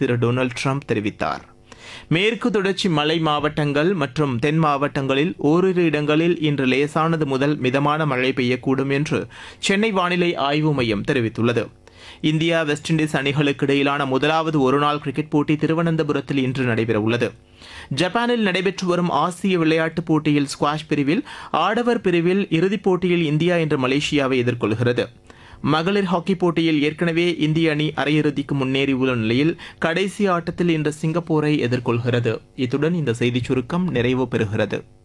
திரு Donald Trump தெரிவித்தார் மேற்கு தொடர்ச்சி மலை மாவட்டங்கள் மற்றும் தென் மாவட்டங்களில் ஓரிரு இடங்களில் இன்று லேசானது முதல் மிதமான மழை பெய்யக்கூடும் என்று சென்னை வானிலை ஆய்வு மையம் தெரிவித்துள்ளது இந்தியா வெஸ்ட் இண்டீஸ் அணிகளுக்கு இடையிலான முதலாவது ஒருநாள் கிரிக்கெட் போட்டி திருவனந்தபுரத்தில் இன்று நடைபெறவுள்ளது ஜப்பானில் நடைபெற்று வரும் ஆசிய விளையாட்டுப் போட்டியில் ஸ்குவாஷ் பிரிவில் ஆடவர் பிரிவில் இறுதிப் போட்டியில் இந்தியா இன்று மலேசியாவை எதிர்கொள்கிறது மகளிர் ஹாக்கி போட்டியில் ஏற்கனவே இந்திய அணி அரையிறுதிக்கு முன்னேறியுள்ள நிலையில் கடைசி ஆட்டத்தில் இன்று சிங்கப்பூரை எதிர்கொள்கிறது இத்துடன் இந்த செய்திச் சுருக்கம் நிறைவு பெறுகிறது